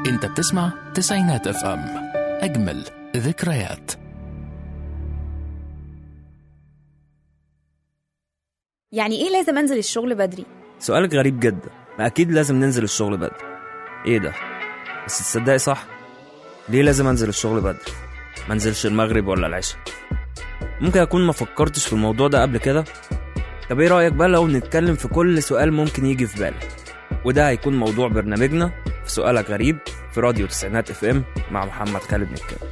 انت بتسمع تسعينات اف ام اجمل ذكريات يعني ايه لازم انزل الشغل بدري سؤالك غريب جدا ما اكيد لازم ننزل الشغل بدري ايه ده بس تصدقي صح ليه لازم انزل الشغل بدري ما انزلش المغرب ولا العشاء ممكن اكون ما فكرتش في الموضوع ده قبل كده طب ايه رايك بقى لو نتكلم في كل سؤال ممكن يجي في بالك وده هيكون موضوع برنامجنا في سؤالك غريب في راديو تسعينات اف ام مع محمد خالد مكاوي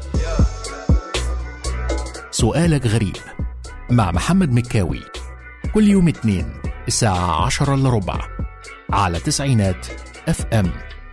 سؤالك غريب مع محمد مكاوي كل يوم اتنين الساعة عشرة إلا ربع على تسعينات اف ام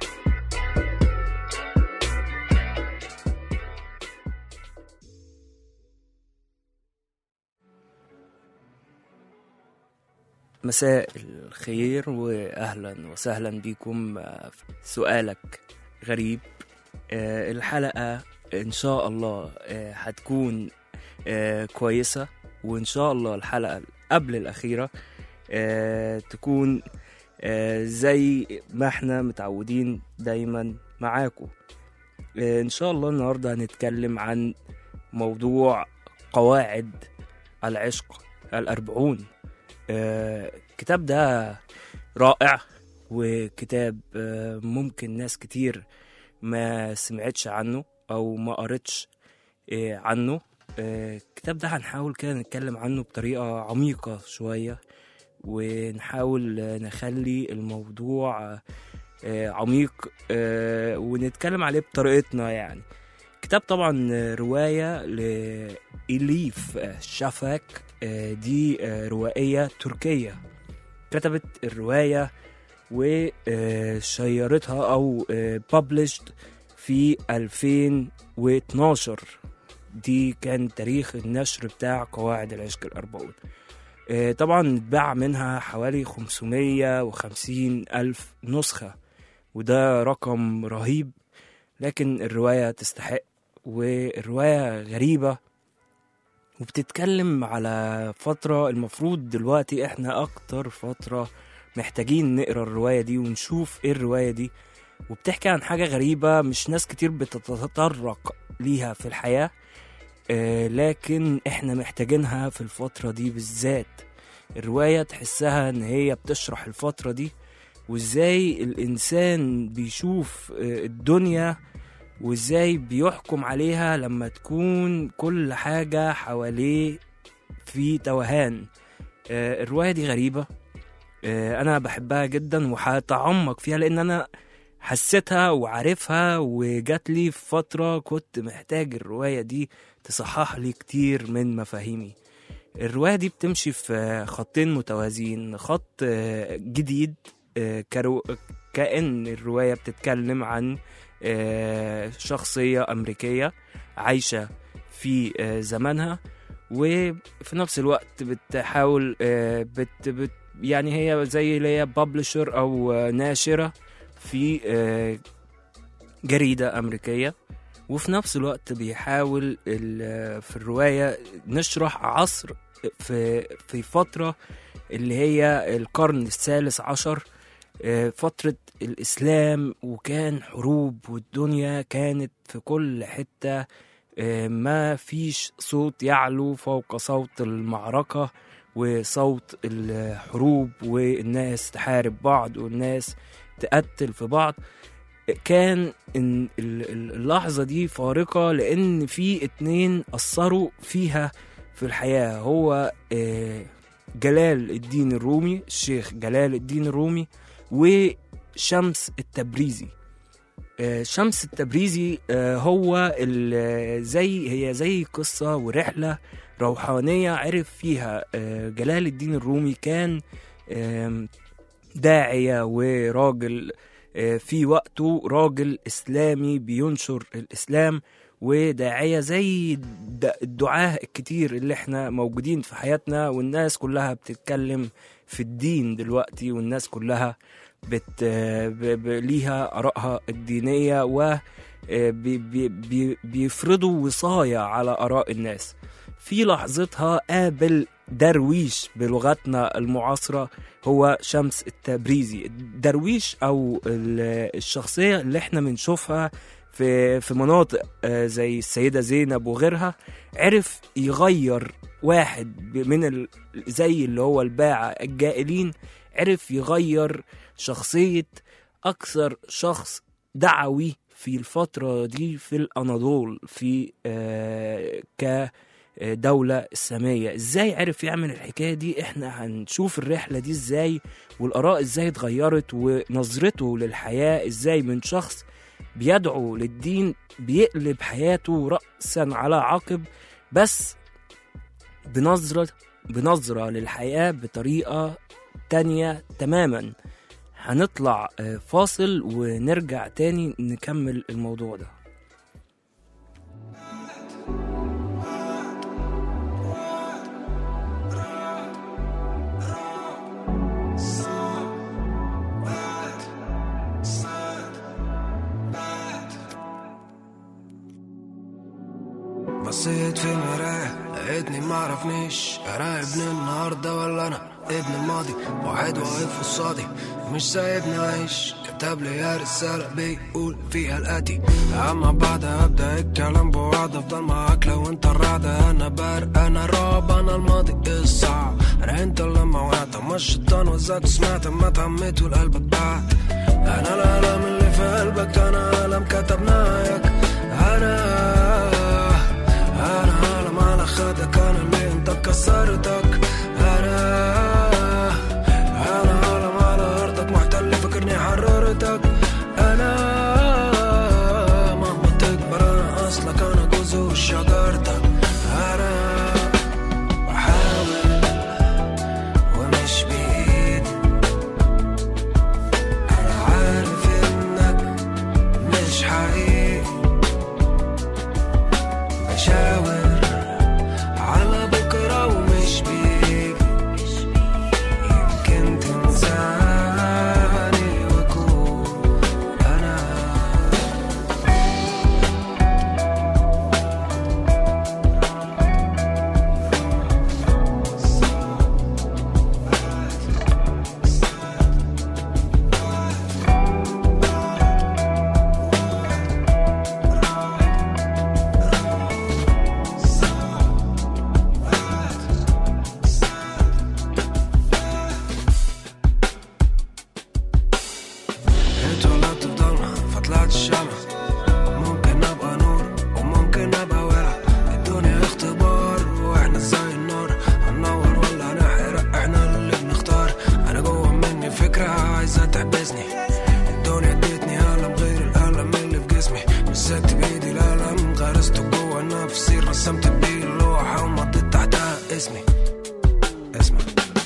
مساء الخير واهلا وسهلا بكم في سؤالك غريب آه، الحلقه ان شاء الله آه، هتكون آه، كويسه وان شاء الله الحلقه قبل الاخيره آه، تكون آه، زي ما احنا متعودين دايما معاكم آه، ان شاء الله النهارده هنتكلم عن موضوع قواعد العشق الأربعون آه، الكتاب ده رائع وكتاب آه، ممكن ناس كتير ما سمعتش عنه او ما قرتش آه، عنه آه، الكتاب ده هنحاول كده نتكلم عنه بطريقة عميقة شوية ونحاول آه، نخلي الموضوع آه، عميق آه، ونتكلم عليه بطريقتنا يعني كتاب طبعا آه، رواية لإليف آه، شافاك آه، دي آه، روائية تركية كتبت الرواية وشيرتها أو published في 2012 دي كان تاريخ النشر بتاع قواعد العشق الأربعون آه، طبعا اتباع منها حوالي 550 ألف نسخة وده رقم رهيب لكن الرواية تستحق والرواية غريبة وبتتكلم على فترة المفروض دلوقتي احنا اكتر فترة محتاجين نقرا الرواية دي ونشوف ايه الرواية دي وبتحكي عن حاجة غريبة مش ناس كتير بتتطرق ليها في الحياة آه لكن احنا محتاجينها في الفترة دي بالذات الرواية تحسها ان هي بتشرح الفترة دي وازاي الانسان بيشوف آه الدنيا وازاي بيحكم عليها لما تكون كل حاجة حواليه في توهان آه، الرواية دي غريبة آه، أنا بحبها جدا وهتعمق فيها لأن أنا حسيتها وعارفها وجات لي في فترة كنت محتاج الرواية دي تصحح لي كتير من مفاهيمي الرواية دي بتمشي في خطين متوازيين خط آه، جديد آه، كرو... كأن الرواية بتتكلم عن آه، شخصية أمريكية عايشة في آه، زمانها وفي نفس الوقت بتحاول آه، بت بت يعني هي زي اللي هي بابلشر أو آه، ناشرة في آه، جريدة أمريكية وفي نفس الوقت بيحاول ال- في الرواية نشرح عصر في في فترة اللي هي القرن الثالث عشر آه، فترة الإسلام وكان حروب والدنيا كانت في كل حتة آه، ما فيش صوت يعلو فوق صوت المعركة وصوت الحروب والناس تحارب بعض والناس تقتل في بعض كان إن ال- ال- اللحظة دي فارقة لأن في اتنين أثروا فيها في الحياة هو آه، جلال الدين الرومي الشيخ جلال الدين الرومي وشمس التبريزي آه، شمس التبريزي آه، هو ال- زي هي زي قصة ورحلة روحانية عرف فيها آه، جلال الدين الرومي كان آم، داعية وراجل آه، في وقته راجل إسلامي بينشر الإسلام وداعية زي الد- الدعاة الكتير اللي احنا موجودين في حياتنا والناس كلها بتتكلم في الدين دلوقتي والناس كلها بت ب- ب- ليها آرائها الدينية و آه، بي- بي- بي- بيفرضوا وصاية على آراء الناس في لحظتها قابل درويش بلغتنا المعاصرة هو شمس التبريزي الدرويش أو ال- الشخصية اللي احنا بنشوفها في في مناطق آه، زي السيدة زينب وغيرها عرف يغير واحد ب- من ال... زي اللي هو الباعة الجائلين عرف يغير شخصية أكثر شخص دعوي في الفترة دي في الأناضول في آه كدولة إسلامية إزاي عرف يعمل الحكاية دي إحنا هنشوف الرحلة دي إزاي والآراء إزاي اتغيرت ونظرته للحياة إزاي من شخص بيدعو للدين بيقلب حياته رأسا على عقب بس بنظرة بنظرة للحياة بطريقة تانية تماما هنطلع آه، فاصل ونرجع تاني نكمل الموضوع ده بصيت في المراية لقيتني معرفنيش انا ابن النهاردة ولا انا ابن الماضي واحد واقف قصادي مش سايبني اعيش كتب لي يا رسالة بيقول فيها الاتي اما بعد ابدا الكلام بوعد افضل معاك لو انت الرعدة انا بارق انا الرعب انا الماضي الصعب انا انت اللي موعدة مش الشيطان وزاك سمعت ما تهمت والقلب اتبعت انا الالم اللي في قلبك انا الم كتبناك انا انا عالم على خدك انا اللي انت كسرتك انا انا عالم على ارضك محتل فكرني حررتك انا مهما تكبر انا اصلك انا جذور شجرتك انا بحاول ومش بايدي انا عارف انك مش حقيقي بشاور على بكرة ومش بيجي يمكن تنساني واكون انا اتولدت في ضلمة فطلعت الشمع ممكن ابقى نور وممكن ابقى ولع الدنيا اختبار واحنا زي النار هننور ولا هنحرق احنا اللي بنختار انا جوه مني فكرة عايزة تحبسني الدنيا ادتني ألم غير الألم اللي في جسمي مسكت بإيدي الألم غرسته جوه نفسي رسمت بيه اللوحة ومضيت تحتها اسمي اسمع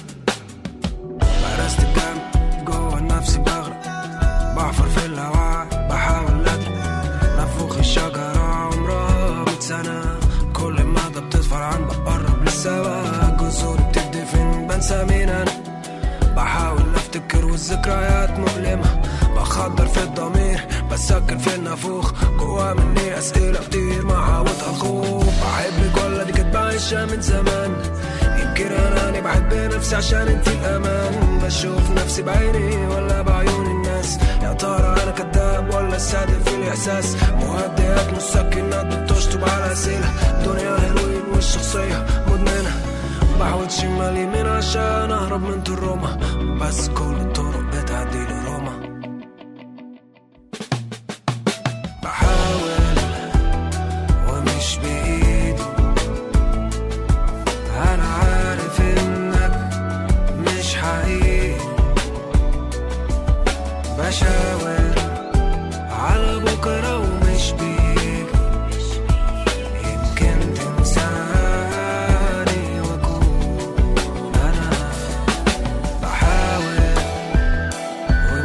غرست الجنب جوه نفسي بغرق بحفر في الهواء بحاول ادري نفوخ الشجرة عمرها مية سنة كل ما ده بتتفرعن بقرب للسما جذوري بتدفن بنسى مين انا بحاول افتكر والذكريات مؤلمة بخدر في الضمير بسكن في النافوخ جوا مني اسئلة كتير ما حاولت الخوف بحبك ولا دي كانت بعيشها من زمان يمكن اناني بحب نفسي عشان انتي الامان بشوف نفسي بعيني ولا بعيون الناس يا ترى انا كذاب ولا صادق في الاحساس مهدئات مسكنات بتشطب على اسئله دنيا هيروين والشخصيه مدمنه بحاول شمال يمين عشان اهرب من الروما بس كل الطرق بتعدي لروما بحاول ومش بايدي انا عارف انك مش حقيقي بشاور على بكرة ومش بيجي يمكن تنساني واكون انا بحاول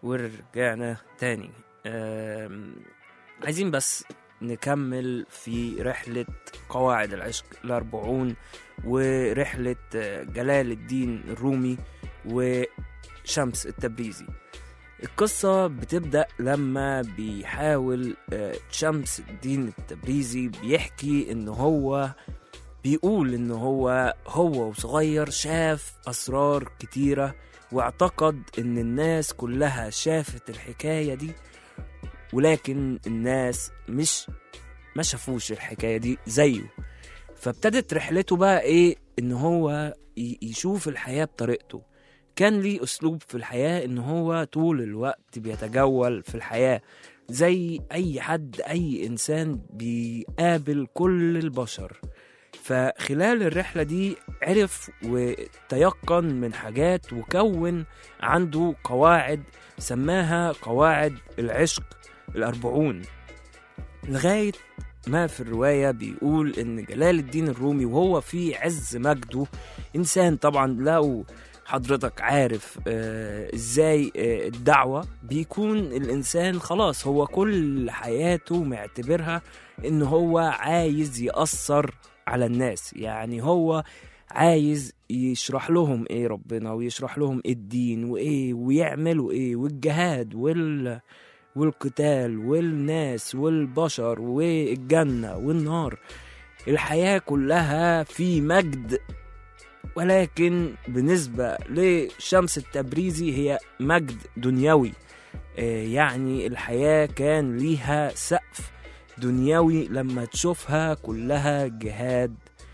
ورجعنا تاني آم، عايزين بس نكمل في رحلة قواعد العشق الأربعون ورحلة آه، جلال الدين الرومي وشمس التبريزي القصة بتبدأ لما بيحاول آه، شمس الدين التبريزي بيحكي إن هو بيقول إن هو هو وصغير شاف أسرار كتيرة واعتقد إن الناس كلها شافت الحكاية دي ولكن الناس مش ما شافوش الحكاية دي زيه فابتدت رحلته بقى إيه إن هو ي- يشوف الحياة بطريقته كان ليه أسلوب في الحياة إن هو طول الوقت بيتجول في الحياة زي أي حد أي إنسان بيقابل كل البشر فخلال الرحلة دي عرف وتيقن من حاجات وكون عنده قواعد سماها قواعد العشق الأربعون لغاية ما في الرواية بيقول إن جلال الدين الرومي وهو في عز مجده إنسان طبعا لو حضرتك عارف آه ازاي آه الدعوة بيكون الإنسان خلاص هو كل حياته معتبرها إن هو عايز يأثر على الناس يعني هو عايز يشرح لهم ايه ربنا ويشرح لهم ايه الدين وايه ويعملوا ايه والجهاد وال والقتال والناس والبشر والجنة والنار الحياة كلها في مجد ولكن بالنسبة لشمس التبريزي هي مجد دنيوي آه، يعني الحياة كان ليها سقف دنيوي لما تشوفها كلها جهاد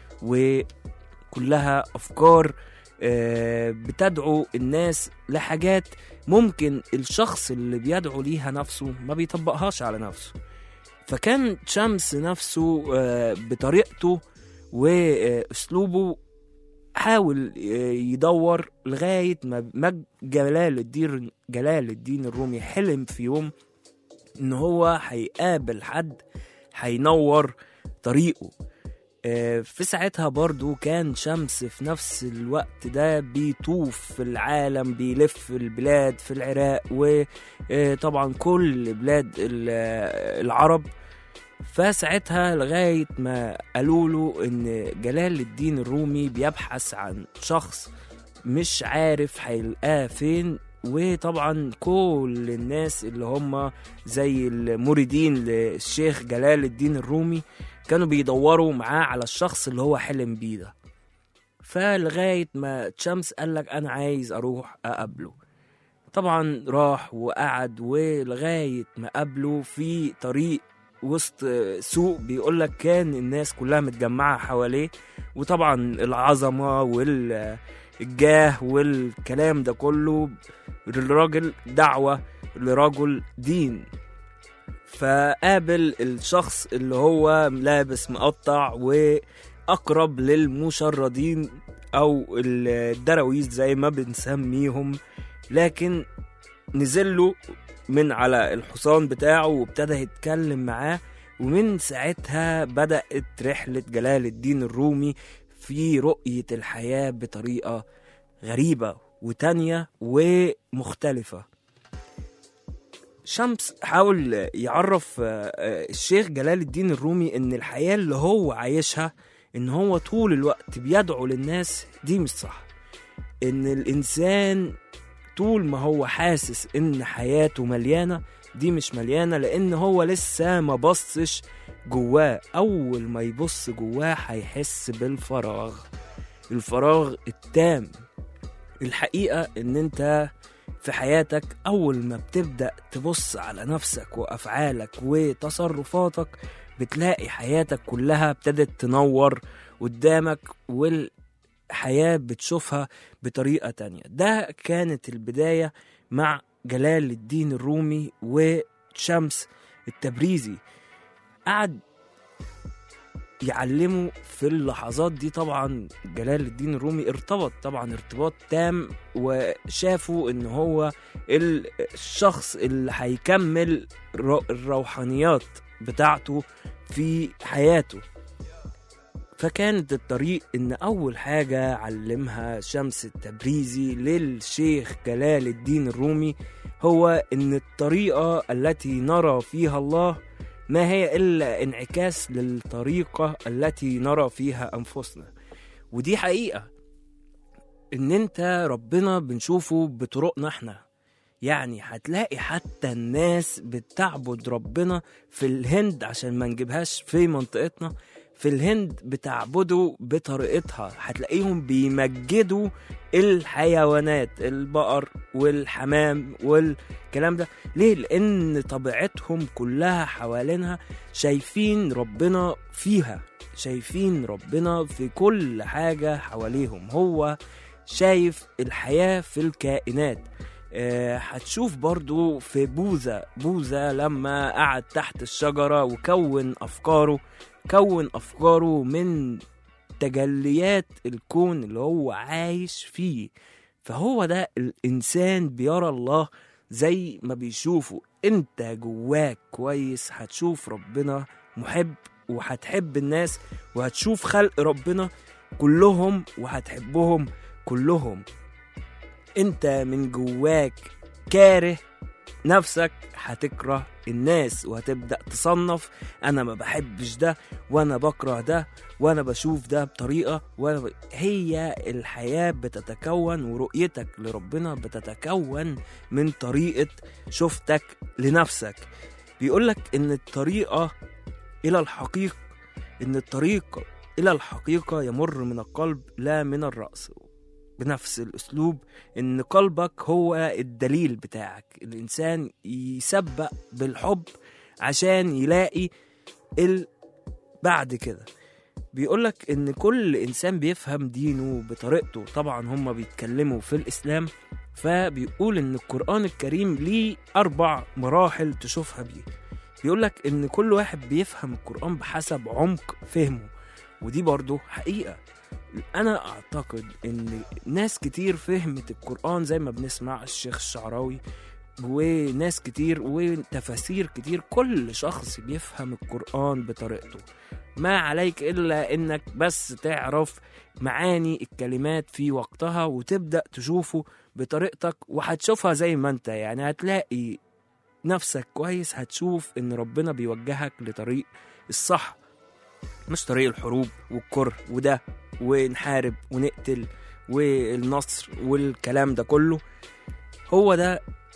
وكلها أفكار آه، بتدعو الناس لحاجات ممكن الشخص اللي بيدعو ليها نفسه ما بيطبقهاش على نفسه فكان شمس نفسه آه، بطريقته واسلوبه حاول آه، يدور لغايه ما ما جلال الدين جلال الدين الرومي حلم في يوم ان هو هيقابل حد هينور طريقه آه، في ساعتها برضو كان شمس في نفس الوقت ده بيطوف في العالم بيلف البلاد في العراق وطبعا كل بلاد ال- آه، العرب فساعتها لغاية ما قالوا له إن جلال الدين الرومي بيبحث عن شخص مش عارف هيلقاه فين وطبعا كل الناس اللي هم زي المريدين للشيخ جلال الدين الرومي كانوا بيدوروا معاه على الشخص اللي هو حلم بيه ده فلغاية ما شمس قالك أنا عايز أروح أقابله طبعا راح وقعد ولغاية ما قابله في طريق وسط سوق بيقولك كان الناس كلها متجمعة حواليه وطبعا العظمة والجاه والكلام ده كله للراجل دعوة لرجل دين فقابل الشخص اللي هو لابس مقطع وأقرب للمشردين أو الدراويز زي ما بنسميهم لكن نزل له من على الحصان بتاعه وابتدى يتكلم معاه ومن ساعتها بدأت رحلة جلال الدين الرومي في رؤية الحياة بطريقة غريبة وتانية ومختلفة شمس حاول يعرف آه، آه، الشيخ جلال الدين الرومي ان الحياة اللي هو عايشها ان هو طول الوقت بيدعو للناس دي مش صح ان الانسان طول ما هو حاسس ان حياته مليانة دي مش مليانة لان هو لسه ما بصش جواه اول ما يبص جواه هيحس بالفراغ الفراغ التام الحقيقة ان انت في حياتك أول ما بتبدأ تبص على نفسك وأفعالك وتصرفاتك بتلاقي حياتك كلها ابتدت تنور قدامك والحياة بتشوفها بطريقة تانية ده كانت البداية مع جلال الدين الرومي وشمس التبريزي قعد يعلمه في اللحظات دي طبعا جلال الدين الرومي ارتبط طبعا ارتباط تام وشافوا ان هو الشخص اللي هيكمل رو- الروحانيات بتاعته في حياته فكانت الطريق ان اول حاجة علمها شمس التبريزي للشيخ جلال الدين الرومي هو ان الطريقه التي نرى فيها الله ما هي الا انعكاس للطريقه التي نرى فيها انفسنا ودي حقيقه ان انت ربنا بنشوفه بطرقنا احنا يعني هتلاقي حتى الناس بتعبد ربنا في الهند عشان ما نجيبهاش في منطقتنا في الهند بتعبده بطريقتها هتلاقيهم بيمجدوا الحيوانات البقر والحمام والكلام ده ليه لان طبيعتهم كلها حوالينها شايفين ربنا فيها شايفين ربنا في كل حاجة حواليهم هو شايف الحياة في الكائنات آه، هتشوف برضو في بوذا بوذا لما قعد تحت الشجرة وكون أفكاره كون أفكاره من تجليات الكون اللي هو عايش فيه فهو ده الإنسان بيرى الله زي ما بيشوفه انت جواك كويس هتشوف ربنا محب وهتحب الناس وهتشوف خلق ربنا كلهم وهتحبهم كلهم انت من جواك كاره نفسك هتكره الناس وهتبدأ تصنف أنا ما بحبش ده وأنا بكره ده وأنا بشوف ده بطريقة وأنا ب... هي الحياة بتتكون ورؤيتك لربنا بتتكون من طريقة شفتك لنفسك بيقولك إن الطريقة إلى الحقيقة إن الطريق إلى الحقيقة يمر من القلب لا من الرأس بنفس الأسلوب إن قلبك هو الدليل بتاعك الإنسان يسبق بالحب عشان يلاقي ال بعد كده بيقولك إن كل إنسان بيفهم دينه بطريقته طبعا هم بيتكلموا في الإسلام فبيقول إن القرآن الكريم ليه أربع مراحل تشوفها بيه بيقولك إن كل واحد بيفهم القرآن بحسب عمق فهمه ودي برضه حقيقة أنا أعتقد إن ناس كتير فهمت القرآن زي ما بنسمع الشيخ الشعراوي وناس كتير وتفاسير كتير كل شخص بيفهم القرآن بطريقته ما عليك إلا إنك بس تعرف معاني الكلمات في وقتها وتبدأ تشوفه بطريقتك وهتشوفها زي ما انت يعني هتلاقي نفسك كويس هتشوف ان ربنا بيوجهك لطريق الصح مش طريق الحروب والكره وده ونحارب ونقتل والنصر والكلام ده كله هو ده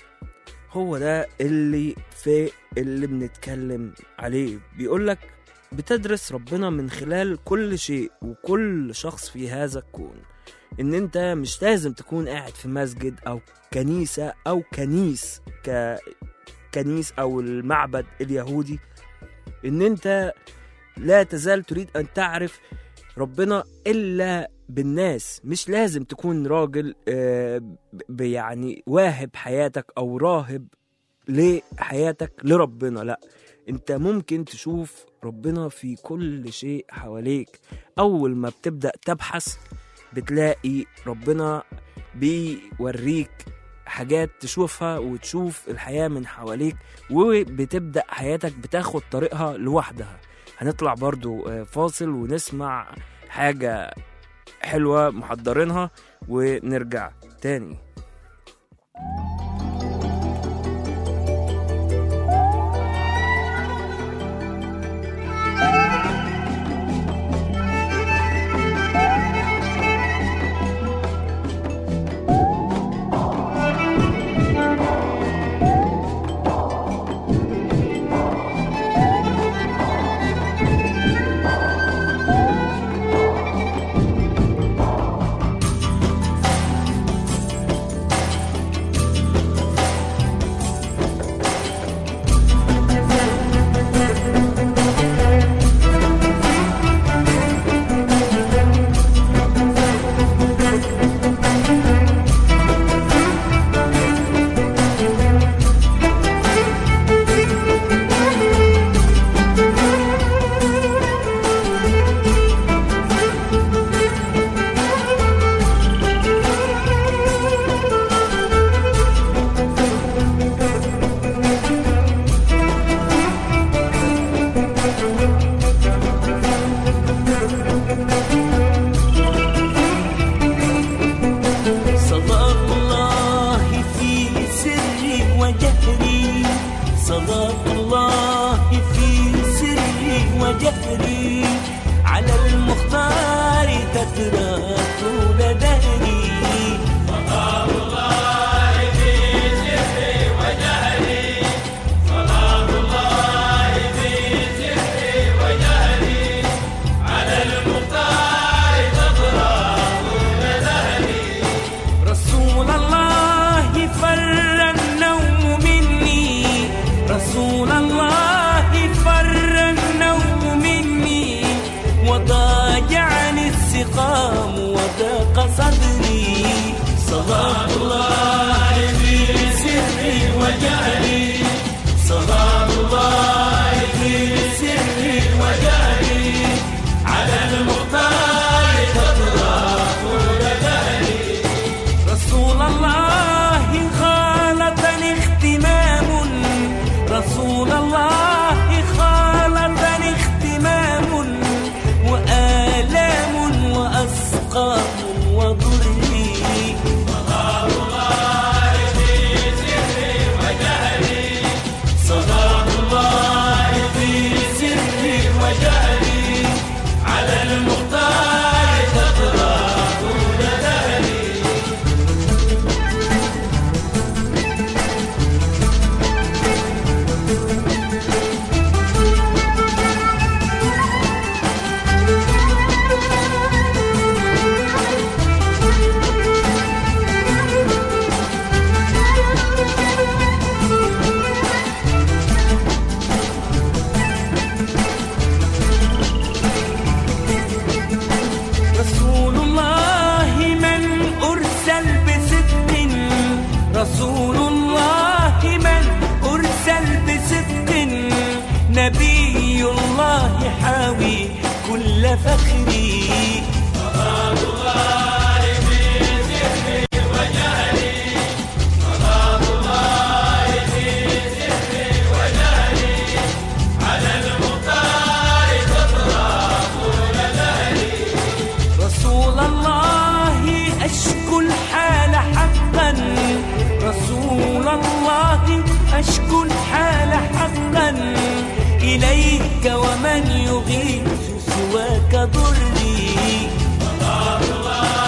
هو ده اللي في اللي بنتكلم عليه بيقولك بتدرس ربنا من خلال كل شيء وكل شخص في هذا الكون ان انت مش لازم تكون قاعد في مسجد او كنيسة او كنيس ك كنيس او المعبد اليهودي ان انت لا تزال تريد ان تعرف ربنا الا بالناس مش لازم تكون راجل آه، ب- يعني واهب حياتك او راهب لحياتك لربنا لا انت ممكن تشوف ربنا في كل شيء حواليك اول ما بتبدا تبحث بتلاقي ربنا بيوريك حاجات تشوفها وتشوف الحياة من حواليك وبتبدأ حياتك بتاخد طريقها لوحدها هنطلع برضو آه، فاصل ونسمع حاجة حلوة محضرينها ونرجع تاني وجهري على المختار تترى طول دهري رسول الله فر النوم مني رسول الله فر النوم مني وضاجعني السقام وضاق صدري صلاة الله في سري وجهري صلاة الله في سري وجهري على المختار تطرى طول دهري رسول الله خالطني اختمام رسول الله خالطني اختمام وآلام وأسقام وضري صلاة الله في سري وجهري على المختار تطرى طول دهري رسول الله من أرسل بصدق رسول الله من أرسل بصدق نبي الله حاوي كل فخري رسول الله أشكو الحال حقا رسول الله أشكو الحال حقا إليك ومن يغيث سواك ضري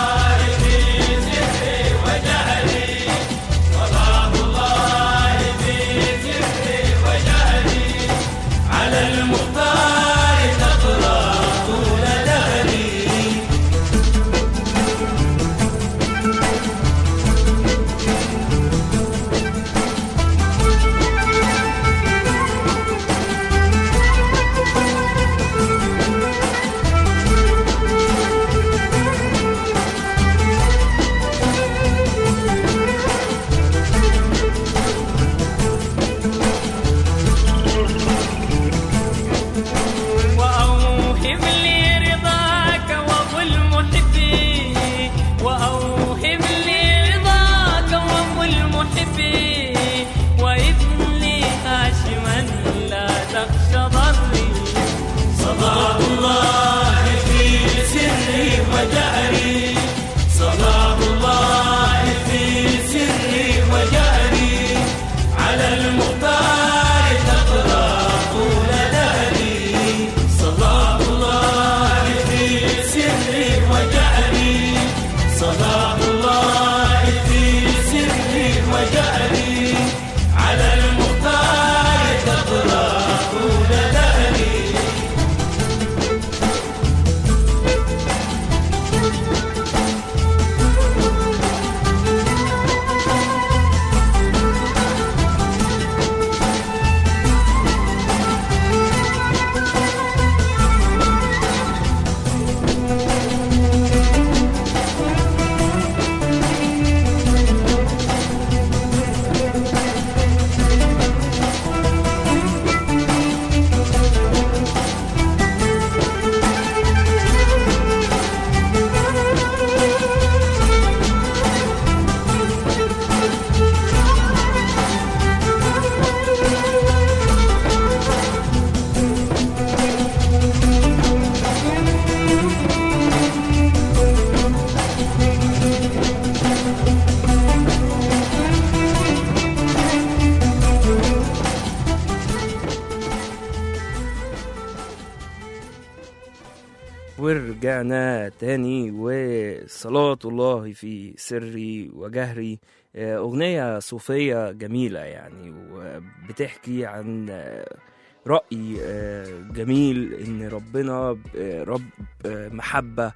ورجعنا تاني وصلاة الله في سري وجهري آه، أغنية صوفية جميلة يعني وبتحكي عن آه، رأي آه، جميل إن ربنا آه، رب آه، محبة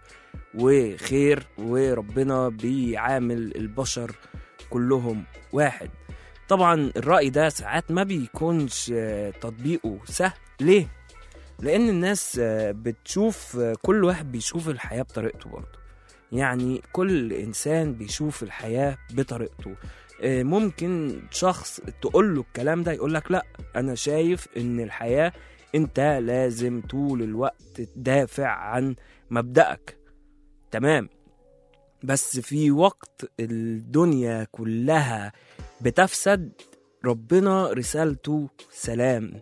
وخير وربنا بيعامل البشر كلهم واحد طبعا الرأي ده ساعات ما بيكونش آه، تطبيقه سهل ليه؟ لأن الناس آه، بتشوف آه، كل واحد بيشوف الحياة بطريقته برضه يعني كل إنسان بيشوف الحياة بطريقته آه، ممكن شخص تقول له الكلام ده يقول لك لا أنا شايف إن الحياة أنت لازم طول الوقت تدافع عن مبدأك تمام بس في وقت الدنيا كلها بتفسد ربنا رسالته سلام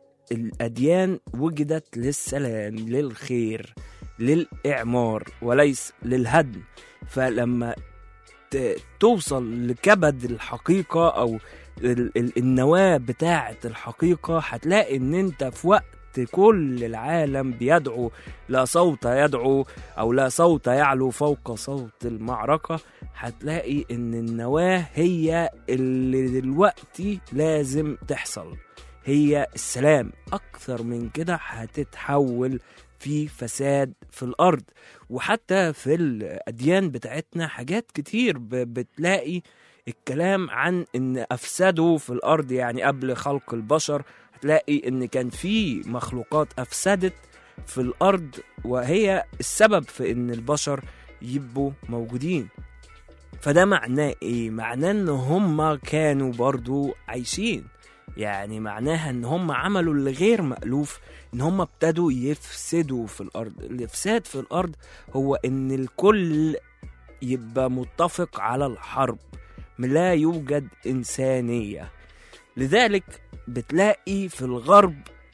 الأديان وجدت للسلام للخير للإعمار وليس للهدم فلما ت- توصل لكبد الحقيقة أو ال- ال- النواة بتاعة الحقيقة هتلاقي إن أنت في وقت كل العالم بيدعو لا صوت يدعو أو لا صوت يعلو فوق صوت المعركة هتلاقي إن النواة هي اللي دلوقتي لازم تحصل هي السلام أكثر من كده هتتحول في فساد في الأرض وحتى في الأديان بتاعتنا حاجات كتير ب- بتلاقي الكلام عن ان افسدوا في الارض يعني قبل خلق البشر هتلاقي ان كان في مخلوقات افسدت في الارض وهي السبب في ان البشر يبقوا موجودين فده معناه ايه معناه ان هم كانوا برضو عايشين يعني معناها ان هم عملوا اللي غير مألوف ان هم ابتدوا يفسدوا في الارض الافساد في الارض هو ان الكل يبقى متفق على الحرب لا يوجد إنسانية لذلك بتلاقي في الغرب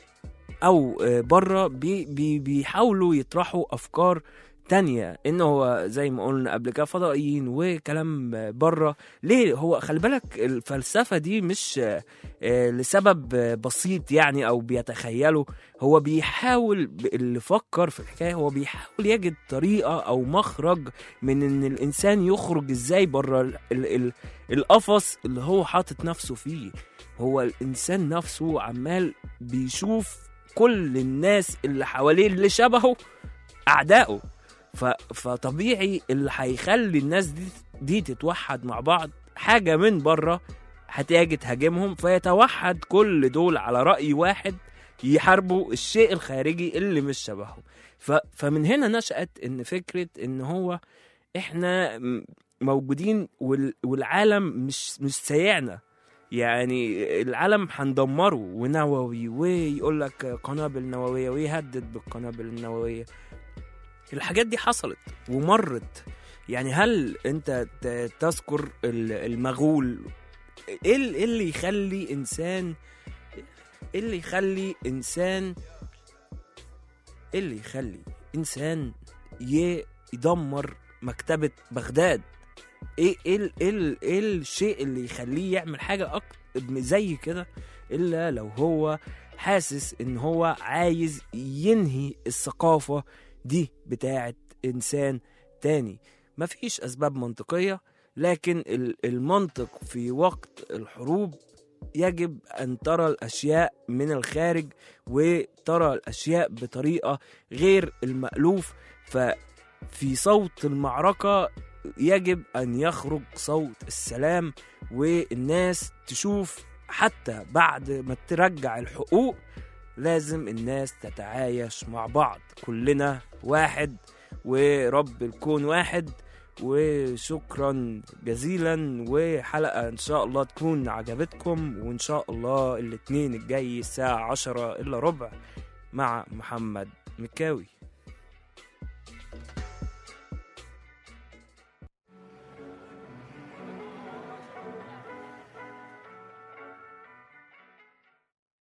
أو آه، بره بي بي بيحاولوا يطرحوا أفكار تانية إن هو زي ما قلنا قبل كده فضائيين وكلام آه، بره ليه هو خلي بالك الفلسفة دي مش آه، آه، لسبب آه، بسيط يعني أو بيتخيله هو بيحاول ب- اللي فكر في الحكاية هو بيحاول يجد طريقة أو مخرج من ان الانسان يخرج ازاي بره ال- ال- ال- القفص اللي هو حاطط نفسه فيه هو الانسان نفسه عمال بيشوف كل الناس اللي حواليه اللي شبهه اعدائه ف... فطبيعي اللي هيخلي الناس دي دي تتوحد مع بعض حاجه من بره هتيجي تهاجمهم فيتوحد كل دول على راي واحد يحاربوا الشيء الخارجي اللي مش شبههم ف... فمن هنا نشأت ان فكره ان هو احنا م- موجودين وال... والعالم مش مش سايعنا يعني العالم هندمره ونووي ويقول لك قنابل نوويه ويهدد بالقنابل النوويه الحاجات دي حصلت ومرت يعني هل انت ت- تذكر ال- المغول ايه ال- إيه اللي يخلي انسان ايه اللي يخلي انسان ايه اللي يخلي انسان ي- يدمر مكتبة بغداد ايه ايه ال- ايه ال- ايه الشيء اللي يخليه يعمل حاجة أكتر زي كده الا لو هو حاسس ان هو عايز ينهي الثقافة دي بتاعت انسان تاني مفيش اسباب منطقية لكن ال- المنطق في وقت الحروب يجب ان ترى الاشياء من الخارج وترى الاشياء بطريقة غير المألوف ففي صوت المعركة يجب ان يخرج صوت السلام والناس تشوف حتى بعد ما ترجع الحقوق لازم الناس تتعايش مع بعض كلنا واحد ورب الكون واحد وشكرا جزيلا وحلقة ان شاء الله تكون عجبتكم وان شاء الله الاثنين الجاي الساعة عشرة الا ربع مع محمد مكاوي